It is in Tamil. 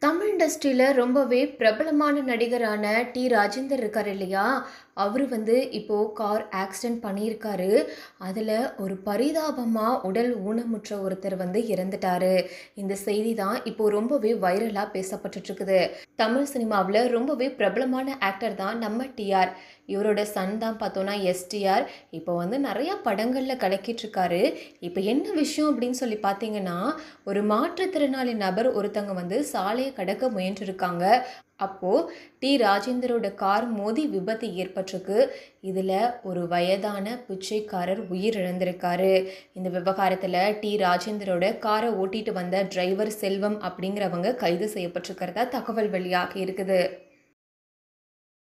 தமிழ் இண்டஸ்ட்ரியில் ரொம்பவே பிரபலமான நடிகரான டி ராஜேந்தர் இருக்கார் இல்லையா அவர் வந்து இப்போது கார் ஆக்சிடெண்ட் பண்ணியிருக்காரு அதில் ஒரு பரிதாபமாக உடல் ஊனமுற்ற ஒருத்தர் வந்து இறந்துட்டாரு இந்த செய்தி தான் இப்போது ரொம்பவே வைரலாக பேசப்பட்டுட்ருக்குது தமிழ் சினிமாவில் ரொம்பவே பிரபலமான ஆக்டர் தான் நம்ம டிஆர் இவரோட சன் தான் பார்த்தோன்னா எஸ்டிஆர் இப்போ வந்து நிறையா படங்களில் கலக்கிட்டுருக்காரு இப்போ என்ன விஷயம் அப்படின்னு சொல்லி பார்த்தீங்கன்னா ஒரு மாற்றுத்திறனாளி நபர் ஒருத்தங்க வந்து சாலையை கடக்க முயன்றிருக்காங்க அப்போது டி ராஜேந்தரோட கார் மோதி விபத்து ஏற்பட்டிருக்கு இதில் ஒரு வயதான பிச்சைக்காரர் உயிரிழந்திருக்காரு இந்த விவகாரத்தில் டி ராஜேந்தரோட காரை ஓட்டிட்டு வந்த டிரைவர் செல்வம் அப்படிங்கிறவங்க கைது செய்யப்பட்டிருக்கிறதா தகவல் வெளியாகி இருக்குது